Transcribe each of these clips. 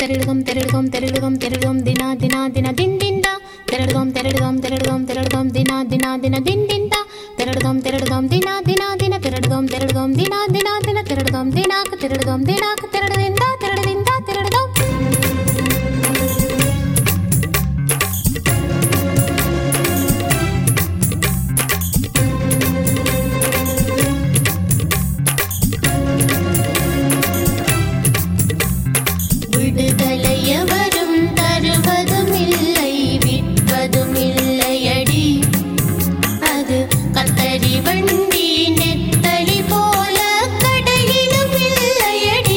தெருடுகம் தெருடுகம் தெருடுகம் தெருடுகம் தினா தினா தின தின் தின்டா தெருடுகம் தெருடுகம் தெருடுகம் தெருடுகம் தினா தினா தின தின் தின்டா தெருடுகம் தெருடுகம் தினா தினா தின தெருடுகம் தெருடுகம் தினா தினா தின தெருடுகம் தினாக்கு தெருடுகம் தினாக்கு தெருடுதிந்தா தெருடுதிந்தா தெருடுகம் விடுதலை எவரும் தருவதும் இல்லை விற்பதும் இல்லையடி அது கத்தரி வண்டி நெத்தளி போல கடையிலும் இல்லையடி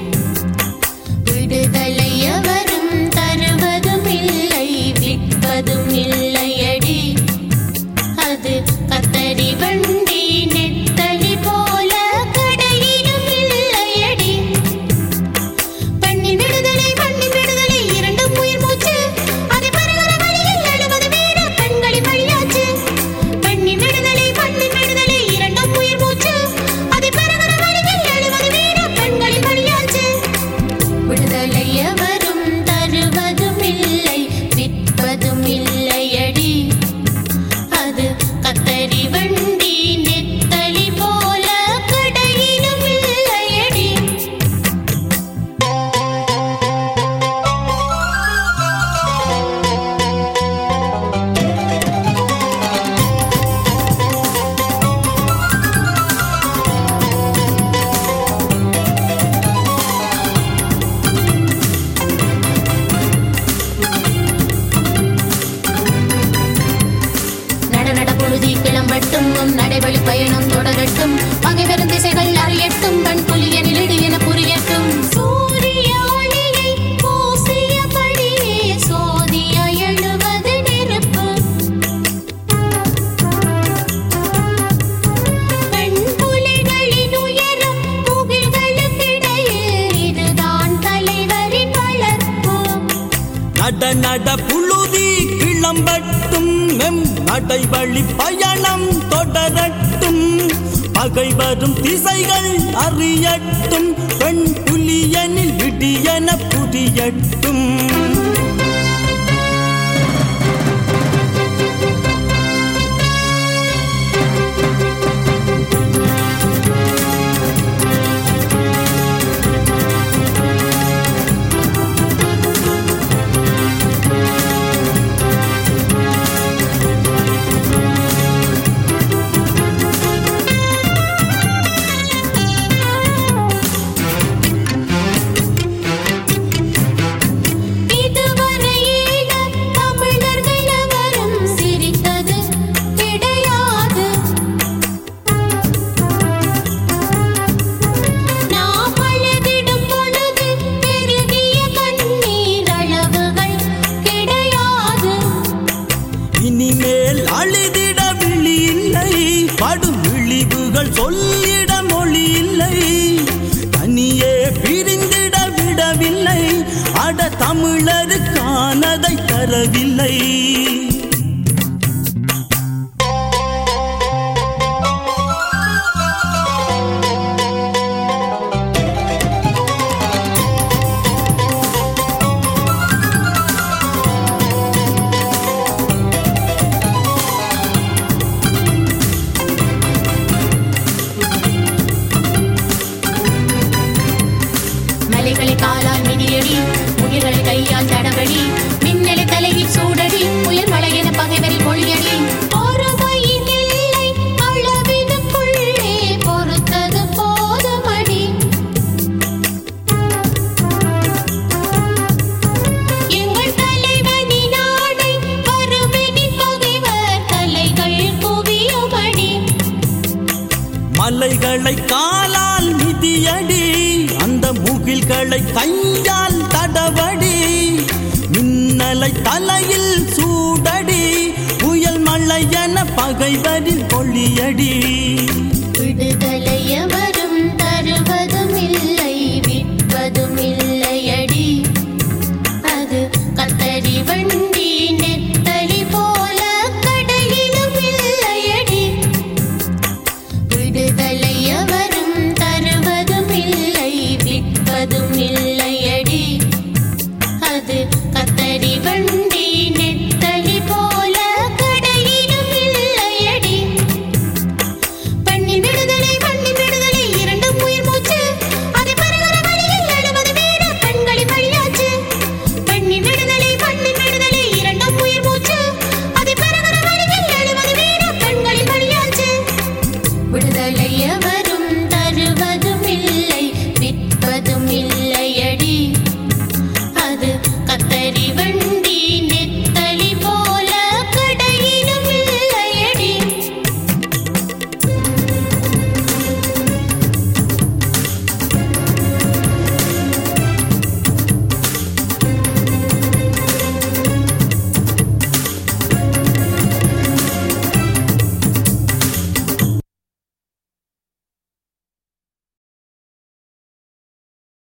விடுதலை எவரும் தருவதும் இல்லை விற்பதும் இல்லையடி அது கத்தரி வண்டி நெத்தளி போல கடையிலும் இல்லையடி பெண்ணின் விடுதலை மண்ணின் விடுதலை இரண்டும் உயிர் மூச்சு அதை பெறுகிற வழியில் எழுபது வீர பெண்களின் வழியாச்சு பெண்ணின் விடுதலை மண்ணின் விடுதலை இரண்டும் உயிர் மூச்சு அதை பெறுகிற வழியில் எழுபது வீர பெண்களின் வழியாச்சு விடுதலை எவரும் தருவதும் இல்லை விற்பதும் இல்லையடி அது கத்தரி வண்டி நெத்தளி போல கடையிலும் இல்லையடி நட நட பொழுதி கிளம்பட்டும் உம் நடைவழி பயணம் தொடரட்டும் பகை வரும் திசைகள் அறியட்டும் கண் புலிய நிலடி என புரியட்டும் சூரிய ஒளியை பூசியபடியே சோதிய எழுவது நெருப்பு பெண் புலிகளின் உயரம் முகில்களுக்கிடையில் இதுதான் தலைவரின் வளர்ப்பு நட நட புழுதி கிளம்பட்டும் மெம் நடைவழி பயணம் தொடரட்டும் பகை வரும் திசைகள் அறியட்டும் பெண் புலியனில் விடியன புரியட்டும் இதுவரையில தமிழர்கள் எவரும் சிரித்தது கிடையாது நாம் அழுதிடும் பொழுது பெருகிய கண்ணீர் அளவுகள் கிடையாது இனிமேல் அழுதிட விழி இல்லை படும் விழிவுகள் சொல்லிட மொழி இல்லை தனியே பிரிந்திட விடவில்லை அட தமிழருக்கானதை தரவில்லை மலைகளை காலால் மிதியடி முகில்களை கையால் தடவடி மின்னலை தலையில் சூடடி புயல் மழை என பகைவரில் மொழியடி பொறுமையின் எல்லை அளவினுக்குள்ளே பொறுத்தது போதுமடி எங்கள் தலைவனின் ஆணை வறுமையின் பகைவர் தலைகள் குவியுமடி மலைகளை காலால் மிதியடி அந்த முகில்களை கையால் தடவடி மின்னலை தலையில் சூடடி புயல் மழை என பகைவரில் பொழியடி விடுதலை எவரும் தருவதும் இல்லை விற்பதும் இல்லையடி அது கத்தரி வண்டி நெத்தளி போல கடையிலும் இல்லையடி விடுதலை எவரும் தருவதும் இல்லை விற்பதும் இல்லையடி பயமில்லை